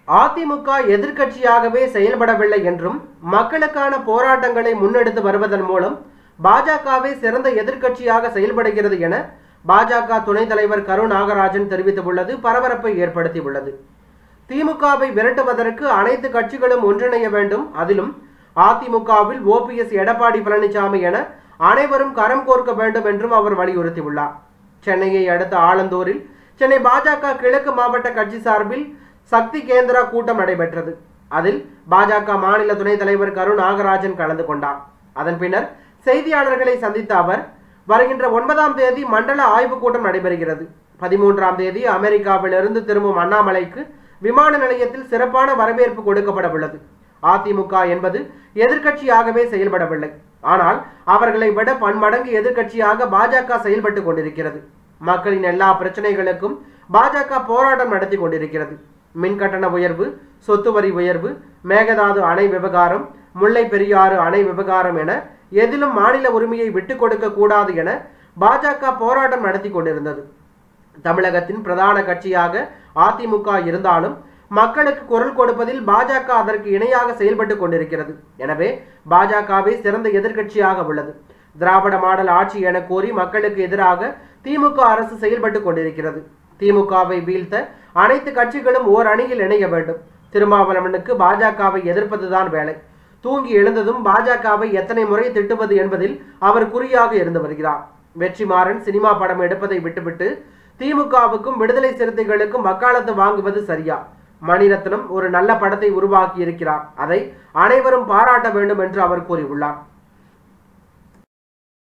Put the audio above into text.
அதிமுக எதிர்க்கட்சியாகவே செயல்படவில்லை என்றும் மக்களுக்கான போராட்டங்களை முன்னெடுத்து வருவதன் மூலம் பாஜகவே சிறந்த எதிர்க்கட்சியாக செயல்படுகிறது என பாஜக துணைத் தலைவர் கரு நாகராஜன் தெரிவித்துள்ளது பரபரப்பை ஏற்படுத்தியுள்ளது திமுகவை விரட்டுவதற்கு அனைத்து கட்சிகளும் ஒன்றிணைய வேண்டும் அதிலும் அதிமுகவில் ஓபிஎஸ் எடப்பாடி பழனிசாமி என அனைவரும் கரம் கோர்க்க வேண்டும் என்றும் அவர் வலியுறுத்தியுள்ளார் சென்னையை அடுத்த ஆலந்தூரில் சென்னை பாஜக கிழக்கு மாவட்ட கட்சி சார்பில் சக்தி கேந்திரா கூட்டம் நடைபெற்றது அதில் பாஜக மாநில துணைத் தலைவர் கரு நாகராஜன் கலந்து கொண்டார் அதன் பின்னர் செய்தியாளர்களை சந்தித்த அவர் வருகின்ற ஒன்பதாம் தேதி மண்டல ஆய்வுக் கூட்டம் நடைபெறுகிறது பதிமூன்றாம் தேதி அமெரிக்காவிலிருந்து திரும்பும் அண்ணாமலைக்கு விமான நிலையத்தில் சிறப்பான வரவேற்பு கொடுக்கப்பட உள்ளது அதிமுக என்பது எதிர்க்கட்சியாகவே செயல்படவில்லை ஆனால் அவர்களை விட பன்மடங்கு எதிர்க்கட்சியாக பாஜக செயல்பட்டு கொண்டிருக்கிறது மக்களின் எல்லா பிரச்சனைகளுக்கும் பாஜக போராட்டம் நடத்தி கொண்டிருக்கிறது மின் கட்டண உயர்வு சொத்து வரி உயர்வு மேகதாது அணை விவகாரம் முல்லை பெரியாறு அணை விவகாரம் என எதிலும் மாநில உரிமையை விட்டுக் கொடுக்க கூடாது என பாஜக போராட்டம் நடத்தி கொண்டிருந்தது தமிழகத்தின் பிரதான கட்சியாக அதிமுக இருந்தாலும் மக்களுக்கு குரல் கொடுப்பதில் பாஜக அதற்கு இணையாக செயல்பட்டு கொண்டிருக்கிறது எனவே பாஜகவே சிறந்த எதிர்க்கட்சியாக உள்ளது திராவிட மாடல் ஆட்சி என கோரி மக்களுக்கு எதிராக திமுக அரசு செயல்பட்டு கொண்டிருக்கிறது திமுகவை வீழ்த்த அனைத்து கட்சிகளும் ஓர் அணியில் இணைய வேண்டும் திருமாவளவனுக்கு பாஜகவை எதிர்ப்பதுதான் வேலை தூங்கி எழுந்ததும் பாஜகவை எத்தனை முறை திட்டுவது என்பதில் அவர் குறியாக இருந்து வருகிறார் வெற்றிமாறன் சினிமா படம் எடுப்பதை விட்டுவிட்டு திமுகவுக்கும் விடுதலை சிறுத்தைகளுக்கும் வக்காலத்து வாங்குவது சரியா மணிரத்னம் ஒரு நல்ல படத்தை உருவாக்கி இருக்கிறார் அதை அனைவரும் பாராட்ட வேண்டும் என்று அவர் கூறியுள்ளார்